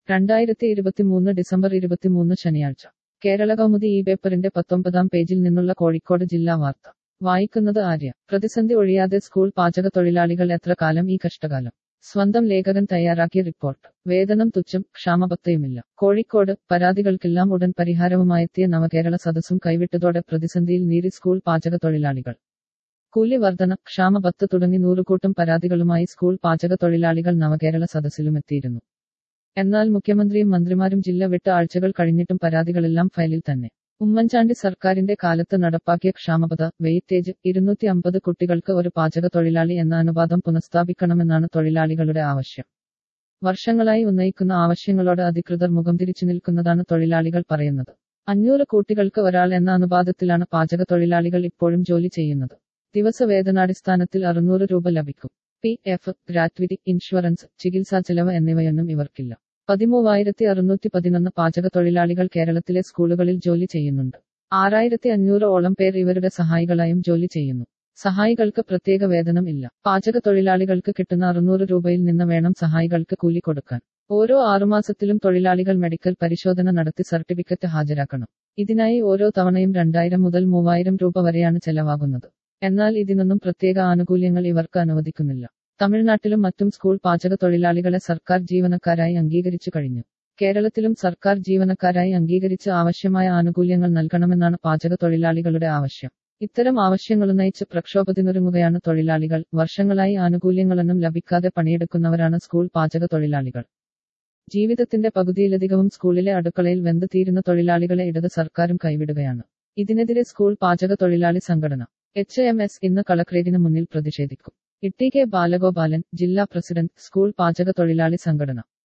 രണ്ടായിരത്തി ഇരുപത്തിമൂന്ന് ഡിസംബർ ഇരുപത്തിമൂന്ന് ശനിയാഴ്ച കേരള കൗമുദി ഈ പേപ്പറിന്റെ പത്തൊമ്പതാം പേജിൽ നിന്നുള്ള കോഴിക്കോട് ജില്ലാ വാർത്ത വായിക്കുന്നത് ആര്യ പ്രതിസന്ധി ഒഴിയാതെ സ്കൂൾ പാചക തൊഴിലാളികൾ എത്ര കാലം ഈ കഷ്ടകാലം സ്വന്തം ലേഖകൻ തയ്യാറാക്കിയ റിപ്പോർട്ട് വേതനം തുച്ഛം ക്ഷാമബത്തയുമില്ല കോഴിക്കോട് പരാതികൾക്കെല്ലാം ഉടൻ പരിഹാരവുമായെത്തിയ നവകേരള സദസ്സും കൈവിട്ടതോടെ പ്രതിസന്ധിയിൽ നീറി സ്കൂൾ പാചക തൊഴിലാളികൾ കൂലി വർധന ക്ഷാമബത്ത് തുടങ്ങി നൂറുകൂട്ടം പരാതികളുമായി സ്കൂൾ പാചക തൊഴിലാളികൾ നവകേരള സദസ്സിലുമെത്തിയിരുന്നു എന്നാൽ മുഖ്യമന്ത്രിയും മന്ത്രിമാരും ജില്ല വിട്ട് ആഴ്ചകൾ കഴിഞ്ഞിട്ടും പരാതികളെല്ലാം ഫയലിൽ തന്നെ ഉമ്മൻചാണ്ടി സർക്കാരിന്റെ കാലത്ത് നടപ്പാക്കിയ ക്ഷാമബത വെയിറ്റേജ് ഇരുന്നൂറ്റി അമ്പത് കുട്ടികൾക്ക് ഒരു പാചക തൊഴിലാളി എന്ന അനുപാതം പുനഃസ്ഥാപിക്കണമെന്നാണ് തൊഴിലാളികളുടെ ആവശ്യം വർഷങ്ങളായി ഉന്നയിക്കുന്ന ആവശ്യങ്ങളോട് അധികൃതർ മുഖം തിരിച്ചു നിൽക്കുന്നതാണ് തൊഴിലാളികൾ പറയുന്നത് അഞ്ഞൂറ് കുട്ടികൾക്ക് ഒരാൾ എന്ന അനുപാതത്തിലാണ് പാചക തൊഴിലാളികൾ ഇപ്പോഴും ജോലി ചെയ്യുന്നത് ദിവസവേതനാടിസ്ഥാനത്തിൽ അറുന്നൂറ് രൂപ ലഭിക്കും പി എഫ് ഗ്രാറ്റുവിറ്റി ഇൻഷുറൻസ് ചികിത്സാ ചെലവ് എന്നിവയൊന്നും ഇവർക്കില്ല പതിമൂവായിരത്തി അറുന്നൂറ്റി പതിനൊന്ന് പാചക തൊഴിലാളികൾ കേരളത്തിലെ സ്കൂളുകളിൽ ജോലി ചെയ്യുന്നുണ്ട് ആറായിരത്തി അഞ്ഞൂറ് ഓളം പേർ ഇവരുടെ സഹായികളായും ജോലി ചെയ്യുന്നു സഹായികൾക്ക് പ്രത്യേക വേതനം ഇല്ല പാചക തൊഴിലാളികൾക്ക് കിട്ടുന്ന അറുന്നൂറ് രൂപയിൽ നിന്ന് വേണം സഹായികൾക്ക് കൂലി കൊടുക്കാൻ ഓരോ ആറുമാസത്തിലും തൊഴിലാളികൾ മെഡിക്കൽ പരിശോധന നടത്തി സർട്ടിഫിക്കറ്റ് ഹാജരാക്കണം ഇതിനായി ഓരോ തവണയും രണ്ടായിരം മുതൽ മൂവായിരം രൂപ വരെയാണ് ചെലവാകുന്നത് എന്നാൽ ഇതിനൊന്നും പ്രത്യേക ആനുകൂല്യങ്ങൾ ഇവർക്ക് അനുവദിക്കുന്നില്ല തമിഴ്നാട്ടിലും മറ്റും സ്കൂൾ പാചക തൊഴിലാളികളെ സർക്കാർ ജീവനക്കാരായി അംഗീകരിച്ചു കഴിഞ്ഞു കേരളത്തിലും സർക്കാർ ജീവനക്കാരായി അംഗീകരിച്ച് ആവശ്യമായ ആനുകൂല്യങ്ങൾ നൽകണമെന്നാണ് പാചക തൊഴിലാളികളുടെ ആവശ്യം ഇത്തരം ആവശ്യങ്ങളുന്നയിച്ച് പ്രക്ഷോഭത്തിനൊരുങ്ങുകയാണ് തൊഴിലാളികൾ വർഷങ്ങളായി ആനുകൂല്യങ്ങളൊന്നും ലഭിക്കാതെ പണിയെടുക്കുന്നവരാണ് സ്കൂൾ പാചക തൊഴിലാളികൾ ജീവിതത്തിന്റെ പകുതിയിലധികവും സ്കൂളിലെ അടുക്കളയിൽ വെന്ത് തീരുന്ന തൊഴിലാളികളെ ഇടത് സർക്കാരും കൈവിടുകയാണ് ഇതിനെതിരെ സ്കൂൾ പാചക തൊഴിലാളി സംഘടന എച്ച് എം എസ് ഇന്ന് കളക്ട്രേറ്റിന് മുന്നിൽ പ്രതിഷേധിക്കും ഇട്ടി കെ ബാലഗോപാലൻ ജില്ലാ പ്രസിഡന്റ് സ്കൂൾ പാചക തൊഴിലാളി സംഘടന